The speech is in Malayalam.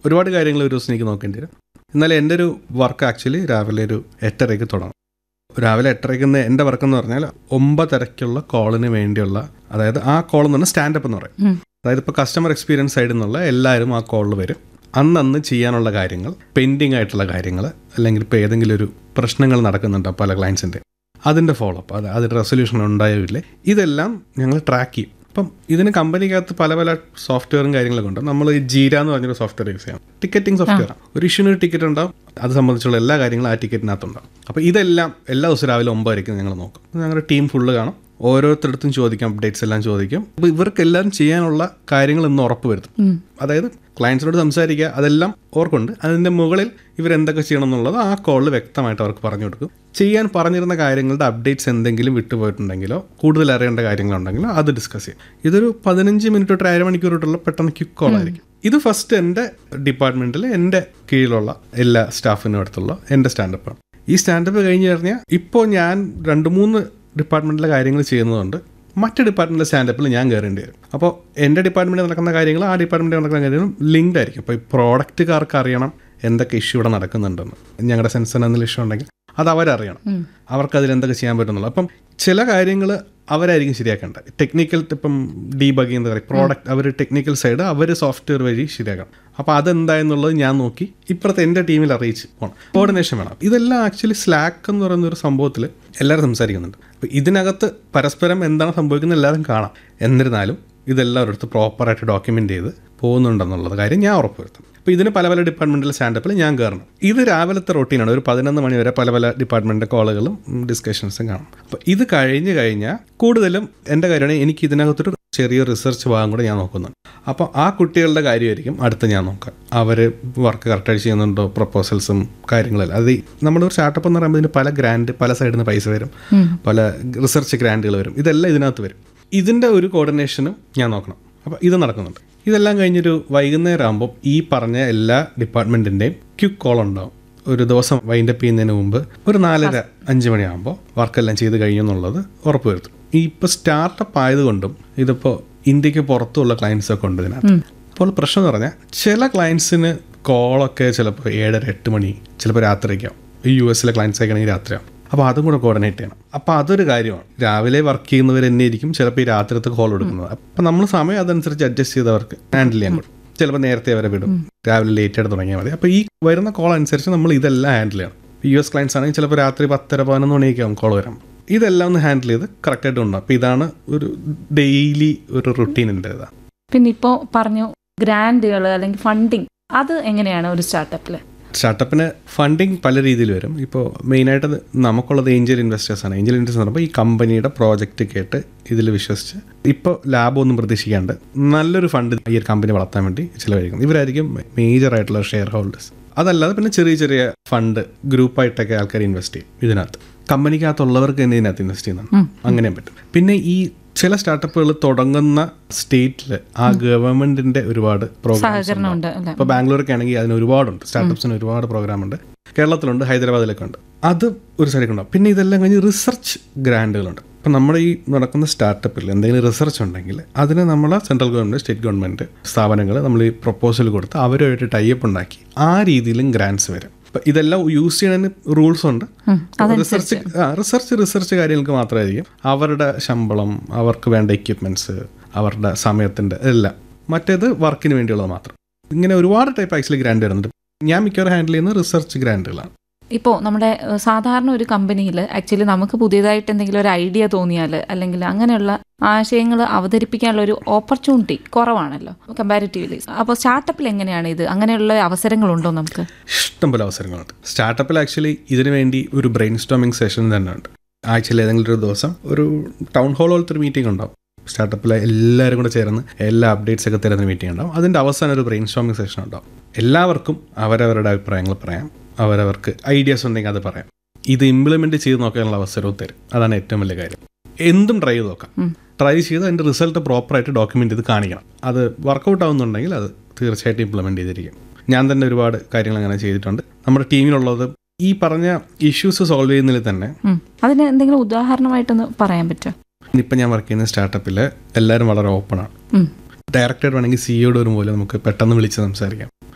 ഒരുപാട് കാര്യങ്ങൾ ഒരു ദിവസം എനിക്ക് നോക്കേണ്ടി വരും എന്നാൽ എൻ്റെ ഒരു വർക്ക് ആക്ച്വലി രാവിലെ ഒരു എട്ടരയ്ക്ക് തുടങ്ങും രാവിലെ എട്ടരയ്ക്ക് എൻ്റെ വർക്ക് എന്ന് പറഞ്ഞാൽ ഒമ്പതരയ്ക്കുള്ള കോളിന് വേണ്ടിയുള്ള അതായത് ആ കോൾ എന്ന് പറഞ്ഞാൽ സ്റ്റാൻഡപ്പ് എന്ന് പറയും ഉം. അതായത് ഇപ്പോൾ കസ്റ്റമർ എക്സ്പീരിയൻസ് സൈഡിൽ നിന്നുള്ള എല്ലാവരും ആ കോളിൽ വരും അന്നന്ന് ചെയ്യാനുള്ള കാര്യങ്ങൾ പെൻഡിങ് ആയിട്ടുള്ള കാര്യങ്ങൾ അല്ലെങ്കിൽ ഇപ്പോൾ ഏതെങ്കിലും ഒരു പ്രശ്നങ്ങൾ നടക്കുന്നുണ്ടോ പല ക്ലയൻസിൻ്റെ അതിൻ്റെ ഫോളോ അപ്പ് അത് അതിൻ്റെ റെസൊല്യൂഷൻ ഉണ്ടായോ ഇല്ലേ ഇതെല്ലാം ഞങ്ങൾ ട്രാക്ക് ചെയ്യും അപ്പം ഇതിന് കമ്പനിക്കകത്ത് പല പല സോഫ്റ്റ്വെയറും കാര്യങ്ങളൊക്കെ ഉണ്ട് നമ്മൾ ഈ ജീര എന്ന് പറഞ്ഞൊരു സോഫ്റ്റ്വെയർ യൂസ് ചെയ്യാം ടിക്കറ്റിംഗ് സോഫ്റ്റ്വെയർ ഒരു ഇഷ്യൂന് ഒരു ടിക്കറ്റ് ഉണ്ടാവും അത് സംബന്ധിച്ചുള്ള എല്ലാ കാര്യങ്ങളും ആ ടിക്കറ്റിനകത്തുണ്ടാവും അപ്പോൾ ഇതെല്ലാം എല്ലാ ദിവസവും രാവിലെ ഒമ്പതായിരിക്കും ഞങ്ങൾ നോക്കും ഞങ്ങളുടെ ടീം ഫുള്ള് കാണും ഓരോരുത്തരടുത്തും ചോദിക്കാം അപ്ഡേറ്റ്സ് എല്ലാം ചോദിക്കും അപ്പോൾ ഇവർക്ക് എല്ലാം ചെയ്യാനുള്ള കാര്യങ്ങൾ ഇന്ന് ഉറപ്പ് വരുത്തും ഉം. അതായത് ക്ലയൻസിനോട് സംസാരിക്കുക അതെല്ലാം ഓർക്കുണ്ട് അതിൻ്റെ മുകളിൽ ഇവരെന്തൊക്കെ ചെയ്യണം എന്നുള്ളത് ആ കോളിൽ വ്യക്തമായിട്ട് അവർക്ക് പറഞ്ഞു കൊടുക്കും ചെയ്യാൻ പറഞ്ഞിരുന്ന കാര്യങ്ങളുടെ അപ്ഡേറ്റ്സ് എന്തെങ്കിലും വിട്ടുപോയിട്ടുണ്ടെങ്കിലോ കൂടുതൽ അറിയേണ്ട കാര്യങ്ങളുണ്ടെങ്കിലോ അത് ഡിസ്കസ് ചെയ്യും ഇതൊരു പതിനഞ്ച് മിനിറ്റ് തൊട്ട് അര മണിക്കൂർ തൊട്ടുള്ള പെട്ടെന്ന് ക്വിക്ക് കോൾ ആയിരിക്കും ഇത് ഫസ്റ്റ് എൻ്റെ ഡിപ്പാർട്ട്മെൻറ്റിൽ എൻ്റെ കീഴിലുള്ള എല്ലാ സ്റ്റാഫിനും അടുത്തുള്ള എൻ്റെ സ്റ്റാൻഡപ്പാണ് ഈ സ്റ്റാൻഡപ്പ് കഴിഞ്ഞ് കഴിഞ്ഞാൽ ഇപ്പോൾ ഞാൻ രണ്ട് മൂന്ന് ഡിപ്പാർട്ട്മെൻറ്റിലെ കാര്യങ്ങൾ ചെയ്യുന്നതുകൊണ്ട് മറ്റ് ഡിപ്പാർട്ട്മെൻറ്റിലെ സ്റ്റാൻഡപ്പിൽ ഞാൻ കയറേണ്ടി വരും അപ്പോൾ എൻ്റെ ഡിപ്പാർട്ട്മെൻറ്റിൽ നടക്കുന്ന കാര്യങ്ങൾ ആ ഡിപ്പാർട്ട്മെൻറ്റിൽ നടക്കുന്ന കാര്യങ്ങളും ലിങ്ക്ഡ് ആയിരിക്കും അപ്പോൾ ഈ പ്രോഡക്റ്റുകാർക്ക് അറിയണം എന്തൊക്കെ ഇഷ്യൂ ഇവിടെ നടക്കുന്നുണ്ടെന്ന് ഞങ്ങളുടെ സെൻസറിന് എന്തെങ്കിലും ഇഷ്യൂ ഉണ്ടെങ്കിൽ അത് അവരറിയണം ഉം. അവർക്ക് അതിൽ എന്തൊക്കെ ചെയ്യാൻ പറ്റുന്നുള്ളൂ അപ്പം ചില കാര്യങ്ങൾ അവരായിരിക്കും ശരിയാക്കേണ്ടത് ടെക്നിക്കൽ ഇപ്പം ഡീബഗിങ് എന്താ പറയുക പ്രോഡക്റ്റ് അവർ ടെക്നിക്കൽ സൈഡ് അവർ സോഫ്റ്റ്വെയർ വഴി ശരിയാക്കണം അപ്പോൾ അതെന്തായെന്നുള്ളത് ഞാൻ നോക്കി ഇപ്പുറത്തെ എൻ്റെ ടീമിൽ അറിയിച്ച് പോകണം കോർഡിനേഷൻ വേണം ഇതെല്ലാം ആക്ച്വലി സ്ലാക്ക് എന്ന് പറയുന്ന ഒരു സംഭവത്തിൽ എല്ലാവരും സംസാരിക്കുന്നുണ്ട് അപ്പോൾ ഇതിനകത്ത് പരസ്പരം എന്താണ് സംഭവിക്കുന്നത് എല്ലാവരും കാണാം എന്നിരുന്നാലും ഇതെല്ലാം ഒരിടത്ത് പ്രോപ്പറായിട്ട് ഡോക്യുമെൻ്റ് ചെയ്ത് പോകുന്നുണ്ടെന്നുള്ളത് കാര്യം ഞാൻ ഉറപ്പുവരുത്തും അപ്പോൾ ഇതിന് പല പല ഡിപ്പാർട്ട്മെൻറ്റിലെ സ്റ്റാൻഡപ്പിൽ ഞാൻ കയറണം ഇത് രാവിലത്തെ റൊട്ടീനാണ് ഒരു പതിനൊന്ന് മണി വരെ പല പല ഡിപ്പാർട്ട്മെൻറ്റ് കോളുകളും ഡിസ്കഷൻസും കാണും അപ്പോൾ ഇത് കഴിഞ്ഞ് കഴിഞ്ഞാൽ കൂടുതലും എൻ്റെ കാര്യമാണ് എനിക്ക് ഇതിനകത്തൊരു ചെറിയ റിസർച്ച് ഭാഗം കൂടെ ഞാൻ നോക്കുന്നുണ്ട് അപ്പോൾ ആ കുട്ടികളുടെ കാര്യമായിരിക്കും അടുത്ത് ഞാൻ നോക്കാം അവർ വർക്ക് കറക്റ്റായിട്ട് ചെയ്യുന്നുണ്ടോ പ്രപ്പോസൽസും കാര്യങ്ങളെല്ലാം അത് ഈ നമ്മുടെ ഒരു സ്റ്റാർട്ടപ്പ് എന്ന് പറയുമ്പോൾ ഇതിന് പല ഗ്രാൻഡ് പല സൈഡിൽ നിന്ന് പൈസ വരും പല റിസർച്ച് ഗ്രാൻഡുകൾ വരും ഇതെല്ലാം ഇതിനകത്ത് വരും ഇതിൻ്റെ ഒരു കോർഡിനേഷനും ഞാൻ നോക്കണം അപ്പോൾ ഇത് നടക്കുന്നുണ്ട് ഇതെല്ലാം കഴിഞ്ഞൊരു വൈകുന്നേരം ആകുമ്പോൾ ഈ പറഞ്ഞ എല്ലാ ഡിപ്പാർട്ട്മെൻറ്റിൻ്റെയും ക്വിക്ക് കോൾ ഉണ്ടാവും ഒരു ദിവസം വൈൻഡപ്പ് ചെയ്യുന്നതിന് മുമ്പ് ഒരു നാലര അഞ്ച് മണിയാകുമ്പോൾ വർക്കെല്ലാം ചെയ്ത് കഴിഞ്ഞു എന്നുള്ളത് ഉറപ്പുവരുത്തും ഈ ഇപ്പോൾ സ്റ്റാർട്ടപ്പ് ആയതുകൊണ്ടും ഇതിപ്പോൾ ഇന്ത്യക്ക് പുറത്തുള്ള ക്ലയൻസ് ഒക്കെ ഉണ്ട് ഇതിനകത്ത് അപ്പോൾ പ്രശ്നം എന്ന് പറഞ്ഞാൽ ചില ക്ലയൻസിന് കോളൊക്കെ ചിലപ്പോൾ ഏഴര എട്ട് മണി ചിലപ്പോൾ രാത്രിക്കാവും ഈ യു എസിലെ ക്ലയൻസ് ഒക്കെ ആണെങ്കിൽ രാത്രിയാവും അപ്പോൾ അതും കൂടെ കോർഡിനേറ്റ് ചെയ്യണം അപ്പോൾ അതൊരു കാര്യമാണ് രാവിലെ വർക്ക് ചെയ്യുന്നവർ തന്നെ ആയിരിക്കും ചിലപ്പോൾ ഈ രാത്രിത്തെ കോൾ എടുക്കുന്നത് അപ്പോൾ നമ്മൾ സമയം അതനുസരിച്ച് അഡ്ജസ്റ്റ് ചെയ്തവർക്ക് ഹാൻഡിൽ ചെയ്യാൻ കൊടുക്കും ചിലപ്പോൾ നേരത്തെ അവരെ വിടും രാവിലെ ലേറ്റ് ആയിട്ട് തുടങ്ങിയാൽ മതി അപ്പോൾ ഈ വരുന്ന കോൾ അനുസരിച്ച് നമ്മൾ ഇതെല്ലാം ഹാൻഡിൽ ചെയ്യണം യു എസ് ക്ലയൻസ് ആണെങ്കിൽ ചിലപ്പോൾ രാത്രി പത്തര പതിനൊന്ന് മണിയൊക്കെ ആവും കോൾ വരാം ഇതെല്ലാം ഒന്ന് ഹാൻഡിൽ ചെയ്ത് കറക്റ്റായിട്ട് ഉണ്ടാവും അപ്പോൾ ഇതാണ് ഒരു ഡെയിലി ഒരു റുട്ടീൻ ഉണ്ട് ഇതാണ് പിന്നെ ഇപ്പോൾ പറഞ്ഞു ഗ്രാൻഡുകൾ അല്ലെങ്കിൽ ഫണ്ടിങ് അത് എങ്ങനെയാണ് ഒരു സ്റ്റാർട്ടപ്പിൽ സ്റ്റാർട്ടപ്പിന് ഫണ്ടിങ് പല രീതിയിൽ വരും ഇപ്പോൾ മെയിനായിട്ട് നമുക്കുള്ളത് ഏഞ്ചൽ ഇൻവെസ്റ്റേഴ്സ് ആണ് ഏഞ്ചൽ ഇൻവെസ്റ്റേഴ്സ് എന്ന് പറയുമ്പോൾ ഈ കമ്പനിയുടെ പ്രോജക്റ്റ് കേട്ട് ഇതിൽ വിശ്വസിച്ച് ഇപ്പോൾ ലാഭമൊന്നും പ്രതീക്ഷിക്കാണ്ട് നല്ലൊരു ഫണ്ട് ഈ ഒരു കമ്പനി വളർത്താൻ വേണ്ടി ചിലവഴിക്കും ഇവരായിരിക്കും മേജർ ആയിട്ടുള്ള ഷെയർ ഹോൾഡേഴ്സ് അതല്ലാതെ പിന്നെ ചെറിയ ചെറിയ ഫണ്ട് ഗ്രൂപ്പായിട്ടൊക്കെ ആൾക്കാർ ഇൻവെസ്റ്റ് ചെയ്യും ഇതിനകത്ത് കമ്പനിക്കകത്തുള്ളവർക്ക് തന്നെ ഇതിനകത്ത് ഇൻവെസ്റ്റ് ചെയ്യുന്നുണ്ട് അങ്ങനെയും പറ്റും പിന്നെ ഈ ചില സ്റ്റാർട്ടപ്പുകൾ തുടങ്ങുന്ന സ്റ്റേറ്റിൽ ആ ഗവൺമെന്റിന്റെ ഒരുപാട് പ്രോഗ്രാംസ് സഹകരണം ഉണ്ട് അല്ലേ ഇപ്പോൾ ബാംഗ്ലൂരൊക്കെ ആണെങ്കിൽ അതിന് ഒരുപാടുണ്ട് സ്റ്റാർട്ടപ്സിന് ഒരുപാട് പ്രോഗ്രാം ഉണ്ട് കേരളത്തിലുണ്ട് ഹൈദരാബാദിലൊക്കെ ഉണ്ട് അത് ഒരു സൈഡിൽ ഉണ്ടാവും പിന്നെ ഇതെല്ലാം കഴിഞ്ഞ് റിസർച്ച് ഗ്രാൻഡുകളുണ്ട് ഇപ്പം നമ്മുടെ ഈ നടക്കുന്ന സ്റ്റാർട്ടപ്പിൽ എന്തെങ്കിലും റിസർച്ച് ഉണ്ടെങ്കിൽ അതിന് നമ്മൾ സെൻട്രൽ ഗവൺമെൻറ് സ്റ്റേറ്റ് ഗവൺമെൻറ് സ്ഥാപനങ്ങൾ നമ്മൾ ഈ പ്രപ്പോസൽ കൊടുത്ത് അവരുമായിട്ട് ടൈപ്പ് ഉണ്ടാക്കി ആ രീതിയിലും ഗ്രാൻഡ്സ് വരും അപ്പം ഇതെല്ലാം യൂസ് ചെയ്യുന്നതിന് റൂൾസ് ഉണ്ട് ഉം, റിസർച്ച് ആ റിസർച്ച് റിസർച്ച് കാര്യങ്ങൾക്ക് മാത്രമായിരിക്കും അവരുടെ ശമ്പളം അവർക്ക് വേണ്ട എക്യുപ്മെൻറ്റ്സ് അവരുടെ സമയത്തിൻ്റെ എല്ലാം മറ്റേത് വർക്കിന് വേണ്ടിയുള്ളത് മാത്രം ഇങ്ങനെ ഒരുപാട് ടൈപ്പ് ആക്ച്വലി ഗ്രാൻഡ് വരുന്നുണ്ട് ഞാൻ മിക്കവാറും ഹാൻഡിൽ ചെയ്യുന്നത് റിസർച്ച് ഗ്രാൻഡുകളാണ് ഇപ്പോൾ നമ്മുടെ ഏഹ്, സാധാരണ ഒരു കമ്പനിയിൽ ആക്ച്വലി നമുക്ക് പുതിയതായിട്ട് എന്തെങ്കിലും ഒരു ഐഡിയ തോന്നിയാൽ അല്ലെങ്കിൽ അങ്ങനെയുള്ള ആശയങ്ങൾ അവതരിപ്പിക്കാനുള്ള ഒരു ഓപ്പർച്യൂണിറ്റി കുറവാണല്ലോ കമ്പാരിറ്റീവ്ലി അപ്പോൾ സ്റ്റാർട്ടപ്പിൽ എങ്ങനെയാണ് ഇത് അങ്ങനെയുള്ള അവസരങ്ങളുണ്ടോ നമുക്ക് ഇഷ്ടംപോലെ അവസരങ്ങളുണ്ട് സ്റ്റാർട്ടപ്പിൽ ആക്ച്വലി ഇതിനു വേണ്ടി ഒരു ബ്രെയിൻ സ്റ്റോമിംഗ് സെഷൻ തന്നെ ഉണ്ട് ആഴ്ചയിൽ ഏതെങ്കിലും ഒരു ദിവസം ഒരു ടൗൺ ഹാൾ പോലത്തെ ഒരു മീറ്റിംഗ് ഉണ്ടാവും സ്റ്റാർട്ടപ്പിലെ എല്ലാവരും കൂടെ ചേർന്ന് എല്ലാ അപ്ഡേറ്റ്സ് ഒക്കെ തരുന്ന മീറ്റിംഗ് ഉണ്ടാവും അതിൻ്റെ അവസാനം ഒരു ബ്രെയിൻ സ്റ്റോമിംഗ് സെഷൻ ഉണ്ടാവും എല്ലാവർക്കും അവരവരുടെ അഭിപ്രായങ്ങൾ പറയാം അവരവർക്ക് ഐഡിയാസ് ഉണ്ടെങ്കിൽ അത് പറയാം ഇത് ഇംപ്ലിമെൻറ്റ് ചെയ്ത് നോക്കാനുള്ള അവസരവും തരും അതാണ് ഏറ്റവും വലിയ കാര്യം എന്തും ട്രൈ ചെയ്ത് നോക്കാം ഉം. ട്രൈ ചെയ്ത് അതിൻ്റെ റിസൾട്ട് പ്രോപ്പറായിട്ട് ഡോക്യുമെൻ്റ് ചെയ്ത് കാണിക്കണം അത് വർക്കൗട്ട് ആവുന്നുണ്ടെങ്കിൽ അത് തീർച്ചയായിട്ടും ഇംപ്ലിമെൻറ്റ് ചെയ്തിരിക്കും ഞാൻ തന്നെ ഒരുപാട് കാര്യങ്ങൾ അങ്ങനെ ചെയ്തിട്ടുണ്ട് നമ്മുടെ ടീമിലുള്ളത് ഈ പറഞ്ഞ ഇഷ്യൂസ് സോൾവ് ചെയ്യുന്നതിൽ തന്നെ ഉം. അതിന് എന്തെങ്കിലും ഉദാഹരണമായിട്ടൊന്ന് പറയാൻ പറ്റുമോ ഇപ്പം ഞാൻ വർക്ക് ചെയ്യുന്ന സ്റ്റാർട്ടപ്പിൽ എല്ലാവരും വളരെ ഓപ്പണാണ് ഉം. ഡയറക്റ്റായിട്ട് വേണമെങ്കിൽ സിഇയോട് വരും പോലെ നമുക്ക് പെട്ടെന്ന് വിളിച്ച് സംസാരിക്കാം